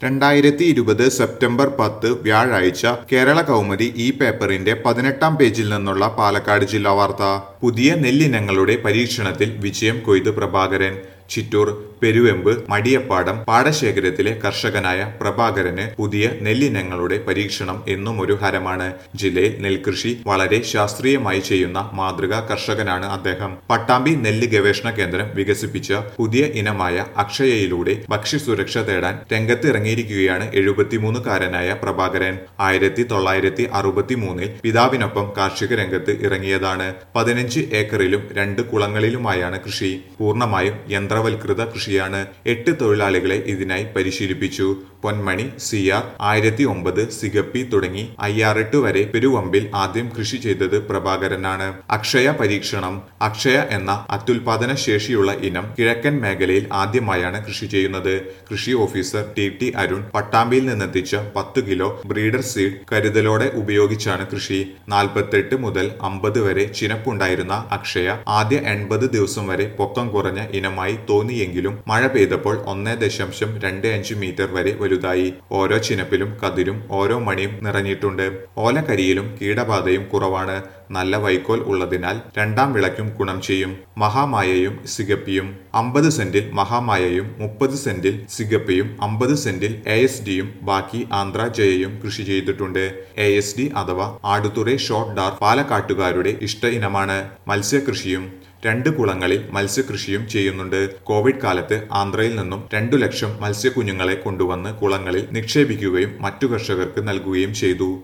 രണ്ടായിരത്തി ഇരുപത് സെപ്റ്റംബർ പത്ത് വ്യാഴാഴ്ച കേരള കൗമുദി ഈ പേപ്പറിന്റെ പതിനെട്ടാം പേജിൽ നിന്നുള്ള പാലക്കാട് ജില്ലാ വാർത്ത പുതിയ നെല്ലിനങ്ങളുടെ പരീക്ഷണത്തിൽ വിജയം കൊയ്ത് പ്രഭാകരൻ ചിറ്റൂർ പെരുവെമ്പ് മടിയപ്പാടം പാടശേഖരത്തിലെ കർഷകനായ പ്രഭാകരന് പുതിയ നെല്ലിനങ്ങളുടെ പരീക്ഷണം എന്നും ഒരു ഹരമാണ് ജില്ലയിൽ നെൽകൃഷി വളരെ ശാസ്ത്രീയമായി ചെയ്യുന്ന മാതൃകാ കർഷകനാണ് അദ്ദേഹം പട്ടാമ്പി നെല്ല് ഗവേഷണ കേന്ദ്രം വികസിപ്പിച്ച പുതിയ ഇനമായ അക്ഷയയിലൂടെ ഭക്ഷ്യസുരക്ഷ തേടാൻ രംഗത്തിറങ്ങിയിരിക്കുകയാണ് എഴുപത്തിമൂന്നുകാരനായ പ്രഭാകരൻ ആയിരത്തി തൊള്ളായിരത്തി അറുപത്തി മൂന്നിൽ പിതാവിനൊപ്പം കാർഷിക രംഗത്ത് ഇറങ്ങിയതാണ് പതിനഞ്ച് ഏക്കറിലും രണ്ട് കുളങ്ങളിലുമായാണ് കൃഷി പൂർണ്ണമായും യന്ത്രവൽകൃത കൃഷിയാണ് എട്ട് തൊഴിലാളികളെ ഇതിനായി പരിശീലിപ്പിച്ചു പൊന്മണി സിയാർ ആയിരത്തി ഒമ്പത് സിഗപ്പി തുടങ്ങി അയ്യാറെട്ട് വരെ പെരുവമ്പിൽ ആദ്യം കൃഷി ചെയ്തത് പ്രഭാകരനാണ് അക്ഷയ പരീക്ഷണം അക്ഷയ എന്ന അത്യുൽപാദന ശേഷിയുള്ള ഇനം കിഴക്കൻ മേഖലയിൽ ആദ്യമായാണ് കൃഷി ചെയ്യുന്നത് കൃഷി ഓഫീസർ ടി ടി അരുൺ പട്ടാമ്പിയിൽ നിന്നെത്തിച്ച പത്ത് കിലോ ബ്രീഡർ സീഡ് കരുതലോടെ ഉപയോഗിച്ചാണ് കൃഷി നാൽപ്പത്തെട്ട് മുതൽ അമ്പത് വരെ ചിനപ്പുണ്ടായിരുന്ന അക്ഷയ ആദ്യ എൺപത് ദിവസം വരെ പൊക്കം കുറഞ്ഞ ഇനമായി തോന്നിയെങ്കിലും മഴ പെയ്തപ്പോൾ ഒന്നേ ദശാംശം രണ്ട് അഞ്ച് മീറ്റർ വരെ വലുതായി ഓരോ ചിനപ്പിലും കതിരും ഓരോ മണിയും നിറഞ്ഞിട്ടുണ്ട് ഓലക്കരിയിലും കീടബാധയും കുറവാണ് നല്ല വൈക്കോൽ ഉള്ളതിനാൽ രണ്ടാം വിളയ്ക്കും ഗുണം ചെയ്യും മഹാമായയും സിഗപ്പിയും അമ്പത് സെന്റിൽ മഹാമായയും മുപ്പത് സെന്റിൽ സിഗപ്പിയും അമ്പത് സെന്റിൽ എ എസ് ഡിയും ബാക്കി ആന്ധ്ര ജയയും കൃഷി ചെയ്തിട്ടുണ്ട് എ എസ് ഡി അഥവാ ആടുതുറൈ ഷോർട്ട് ഡാർ പാലക്കാട്ടുകാരുടെ ഇഷ്ട ഇനമാണ് മത്സ്യകൃഷിയും രണ്ട് കുളങ്ങളിൽ മത്സ്യകൃഷിയും ചെയ്യുന്നുണ്ട് കോവിഡ് കാലത്ത് ആന്ധ്രയിൽ നിന്നും രണ്ടു ലക്ഷം മത്സ്യക്കുഞ്ഞുങ്ങളെ കൊണ്ടുവന്ന് കുളങ്ങളിൽ നിക്ഷേപിക്കുകയും മറ്റു കർഷകർക്ക് നൽകുകയും ചെയ്തു